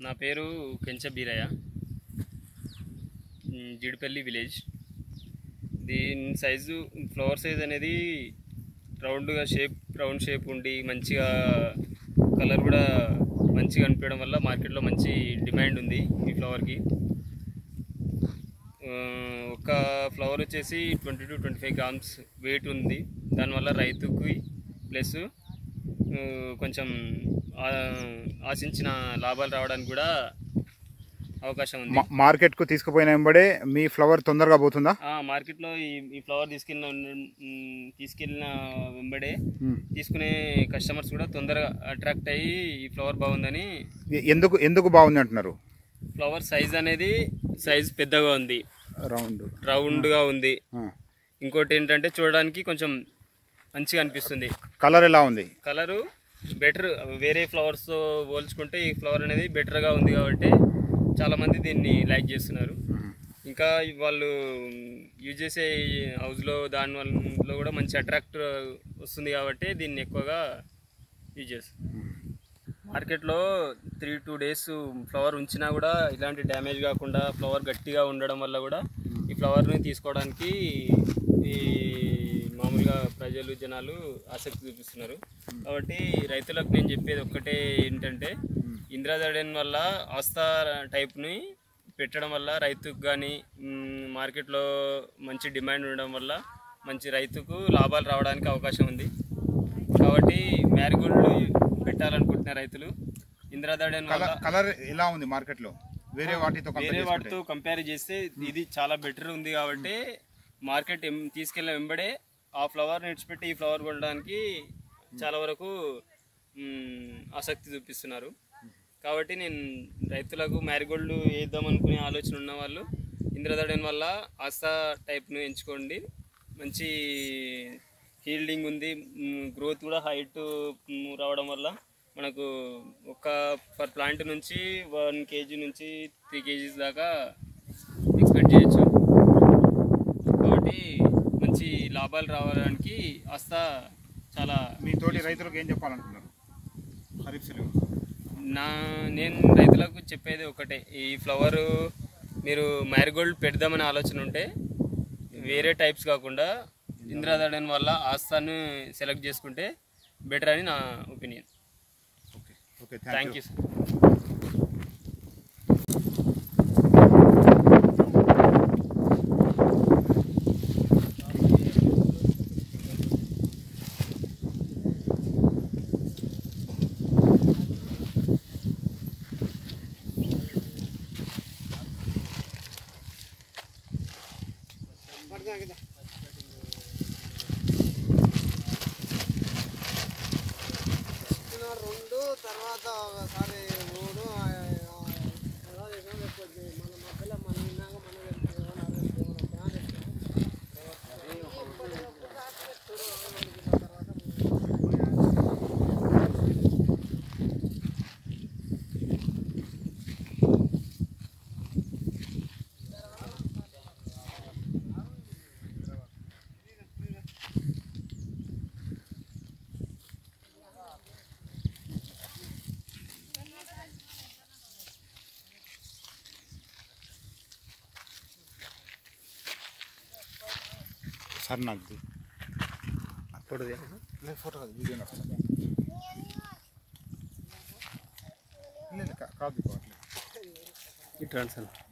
నా పేరు కెంచ బీరయ్య మ్, జిడిపల్లి విలేజ్ దీని సైజు ఫ్లవర్ సైజ్ అనేది రౌండ్గా షేప్ రౌండ్ షేప్ ఉండి మంచిగా కలర్ కూడా మంచిగా అనిపించడం వల్ల మార్కెట్లో మంచి డిమాండ్ ఉంది ఈ ఫ్లవర్కి ఆ, ఒక ఫ్లవర్ వచ్చేసి twenty two twenty five grams weight ఉంది దానివల్ల రైతుకి ప్లస్ ఆ, కొంచెం ఆ, ఆశించిన లాభాలు రావడానికి కూడా అవకాశం ఉంది మా- మార్కెట్కు తీసుకుపోయిన వెంబడే మీ ఫ్లవర్ తొందరగా పోతుందా ఆ, మార్కెట్లో ఈ ఈ ఫ్లవర్ తీసుకెళ్ళిన మ్, తీసుకెళ్ళిన వెంబడే మ్మ్. తీసుకునే కస్టమర్స్ కూడా తొందరగా అట్రాక్ట్ అయ్యి ఈ ఫ్లవర్ బాగుందని ఎ- ఎందుకు ఎందుకు బాగుంది అంటున్నారు ఫ్లవర్ సైజ్ అనేది సైజ్ పెద్దగా ఉంది రౌండ్ రౌండ్గా ఉంది ఇంకోటి ఏంటంటే చూడడానికి కొంచెం మంచిగా అనిపిస్తుంది కలర్ ఎలా ఉంది కలరు బెటర్ వేరే ఫ్లవర్స్తో పోల్చుకుంటే ఈ ఫ్లవర్ అనేది బెటర్గా ఉంది కాబట్టి చాలామంది దీన్ని లైక్ చేస్తున్నారు ఇంకా వాళ్ళు యూజ్ చేసే హౌస్లో దాని వల్ల కూడా మంచి అట్రాక్ట్ వస్తుంది కాబట్టి దీన్ని ఎక్కువగా యూజ్ చేస్తారు మార్కెట్లో త్రీ టూ డేస్ ఫ్లవర్ ఉంచినా కూడా ఇలాంటి డ్యామేజ్ కాకుండా ఫ్లవర్ గట్టిగా ఉండడం వల్ల కూడా ఈ ఫ్లవర్ని తీసుకోవడానికి ఈ మామూలుగా ప్రజలు జనాలు ఆసక్తి చూపిస్తున్నారు కాబట్టి రైతులకు నేను చెప్పేది ఒక్కటే ఏంటంటే ఇంద్రాజడెన్ వల్ల ఆస్థా టైప్ని పెట్టడం వల్ల రైతుకు కానీ మార్కెట్లో మంచి డిమాండ్ ఉండడం వల్ల మంచి రైతుకు లాభాలు రావడానికి అవకాశం ఉంది కాబట్టి మ్యారిగోల్డ్ పెట్టాలనుకుంటున్న రైతులు ఇంద్రాదడెన్ వల్ల కలర్ కలర్ ఎలా ఉంది మార్కెట్లో వేరే వాటితో వేరే కంపేర్ వాటితో కంపేర్ చేస్తే ఇది చాలా బెటర్ ఉంది కాబట్టి మార్కెట్ ఎం- తీసుకెళ్ళిన వెంబడే ఆ ఫ్లవర్ నిడిచిపెట్టి ఈ ఫ్లవర్ కొనడానికి చాలా వరకు మ్, ఆసక్తి చూపిస్తున్నారు కాబట్టి నేను రైతులకు మ్యారిగోల్డ్ వేద్దాం అనుకునే ఆలోచన ఉన్న వాళ్ళు ఇంద్రదడన్ వల్ల ఆస్థా టైప్ను ఎంచుకోండి మంచి హీల్డింగ్ ఉంది గ్రోత్ కూడా హైట్ రావడం వల్ల మనకు ఒక పర్ ప్లాంట్ నుంచి వన్ కేజీ నుంచి త్రీ కేజీస్ దాకా ఎక్స్పెక్ట్ చేయొచ్చు కాబట్టి మంచి లాభాలు రావడానికి ఆస్థా చాలా మీ తోటి రైతులకు ఏం చెప్పాలనుకున్నారు ఖరీఫ్ సెలవు నా నేను రైతులకు చెప్పేది ఒకటే ఈ ఫ్లవర్ మీరు మ్యారిగోల్డ్ పెడదామనే ఆలోచన ఉంటే వేరే టైప్స్ కాకుండా ఇంద్రాదడన్ వల్ల ఆస్థాను సెలెక్ట్ చేసుకుంటే బెటర్ అని నా opinion okay okay thank you sir రెండు తర్వాత ఒకసారి మూడు ఆ, ఆ, ఎలా చేసాం లేకపోతే మన మధ్యలో మనం విన్నాక మనం వెళ్తాం ఏమన్నా ప్లాన్ సార్ నాకు ఫోటో లేదు ఫోటో కాదు వీడియో నాకు లేదు కా- కాదు కావట్లేదు ఇటు రండి సార్